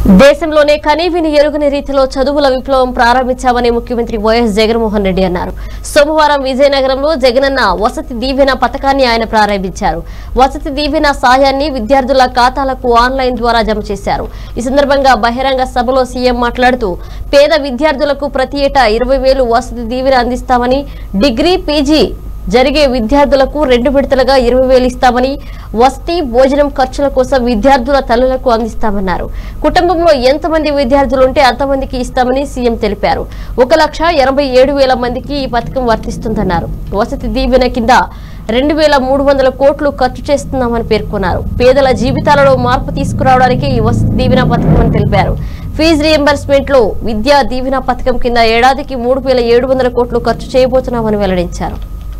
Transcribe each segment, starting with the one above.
దేశంలోనే కనీవిని ఎరుగని రీతిలో చదువుల విప్లవం ప్రారంభించామని ముఖ్యమంత్రి వైఎస్ జగన్మోహన్ రెడ్డి అన్నారు సోమవారం విజయనగరంలో జగనన్న వసతి దీవెన పథకాన్ని ఆయన ప్రారంభించారు వసతి దీవెన సాయాన్ని విద్యార్థుల ఖాతాలకు ఆన్లైన్ ద్వారా జమ చేశారు ఈ సందర్భంగా బహిరంగ సభలో సీఎం మాట్లాడుతూ పేద విద్యార్థులకు ప్రతి ఏటా ఇరవై వేలు వసతి దీవెన అందిస్తామని డిగ్రీ పీజీ జరిగే విద్యార్థులకు రెండు విడతలుగా ఇరవై వేలు ఇస్తామని వసతి భోజనం ఖర్చుల కోసం విద్యార్థుల తల్లులకు అందిస్తామన్నారు కుటుంబంలో ఎంతమంది విద్యార్థులు ఉంటే అంతమందికి ఇస్తామని సీఎం తెలిపారు ఒక లక్ష ఎనభై ఏడు వేల మందికి ఈ పథకం వర్తిస్తుందన్నారు వసతి దీవెన కింద రెండు వేల మూడు వందల కోట్లు ఖర్చు చేస్తున్నామని పేర్కొన్నారు పేదల జీవితాలలో మార్పు తీసుకురావడానికి ఈ వసతి దీవెన పథకం అని తెలిపారు ఫీజు రియంబర్స్మెంట్ లో విద్యా దీవెన పథకం కింద ఏడాదికి మూడు వేల ఏడు వందల కోట్లు ఖర్చు చేయబోతున్నామని వెల్లడించారు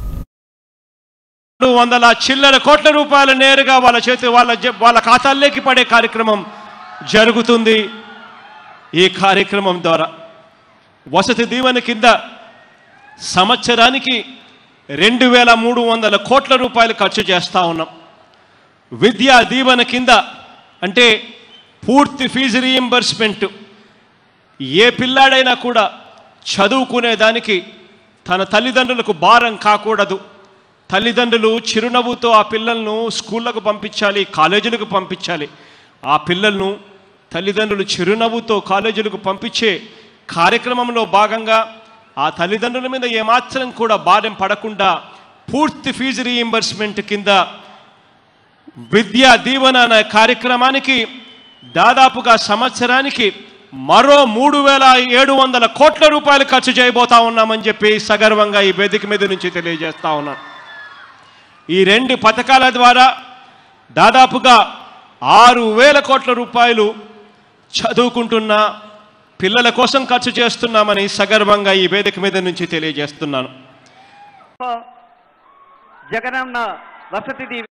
మూడు వందల చిల్లర కోట్ల రూపాయలు నేరుగా వాళ్ళ చేతి వాళ్ళ జే- వాళ్ళ ఖాతాల్లోకి పడే కార్యక్రమం జరుగుతుంది ఈ కార్యక్రమం ద్వారా వసతి దీవెన కింద సంవత్సరానికి రెండు వేల మూడు వందల కోట్ల రూపాయలు ఖర్చు చేస్తూ ఉన్నాం విద్యా దీవెన కింద అంటే పూర్తి ఫీజు రీయింబర్స్మెంట్ ఏ పిల్లాడైనా కూడా చదువుకునే దానికి తన తల్లిదండ్రులకు భారం కాకూడదు తల్లిదండ్రులు చిరునవ్వుతో ఆ పిల్లలను స్కూళ్ళకు పంపించాలి కాలేజీలకు పంపించాలి ఆ పిల్లలను తల్లిదండ్రులు చిరునవ్వుతో కాలేజీలకు పంపించే కార్యక్రమంలో భాగంగా ఆ తల్లిదండ్రుల మీద ఏమాత్రం కూడా భారం పడకుండా పూర్తి ఫీజు రీయింబర్స్మెంట్ కింద విద్యా దీవెన అనే కార్యక్రమానికి దాదాపుగా సంవత్సరానికి మరో మూడు వేల ఏడు వందల కోట్ల రూపాయలు ఖర్చు చేయబోతా ఉన్నామని చెప్పి సగర్వంగా ఈ వేదిక మీద నుంచి తెలియజేస్తా ఉన్నాను ఈ రెండు పథకాల ద్వారా దాదాపుగా ఆరు వేల కోట్ల రూపాయలు చదువుకుంటున్న పిల్లల కోసం ఖర్చు చేస్తున్నామని సగర్వంగా ఈ వేదిక మీద నుంచి తెలియజేస్తున్నాను జగనన్న వసతి దీవెన